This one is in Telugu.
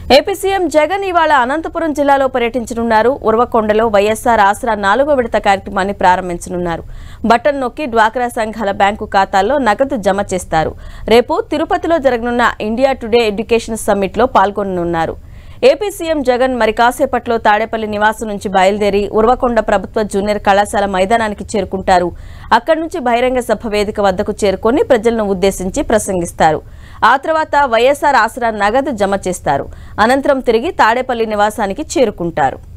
ఏపీ సీఎం జగన్ ఇవాళ అనంతపురం జిల్లాలో పర్యటించనున్నారు ఉరవకొండలో వైఎస్ఆర్ ఆసరా నాలుగో విడత కార్యక్రమాన్ని ప్రారంభించనున్నారు బటన్ నొక్కి డ్వాక్రా సంఘాల బ్యాంకు ఖాతాల్లో నగదు జమ చేస్తారు రేపు తిరుపతిలో జరగనున్న ఇండియా టుడే ఎడ్యుకేషన్ సమ్మిట్లో పాల్గొననున్నారు ఏపీ సీఎం జగన్ మరి కాసేపట్లో తాడేపల్లి నివాసం నుంచి బయలుదేరి ఉరవకొండ ప్రభుత్వ జూనియర్ కళాశాల మైదానానికి చేరుకుంటారు అక్కడి నుంచి బహిరంగ సభ వేదిక వద్దకు చేరుకొని ప్రజలను ఉద్దేశించి ప్రసంగిస్తారు ఆ తర్వాత వైఎస్ఆర్ ఆసరా నగదు జమ చేస్తారు అనంతరం తిరిగి తాడేపల్లి నివాసానికి చేరుకుంటారు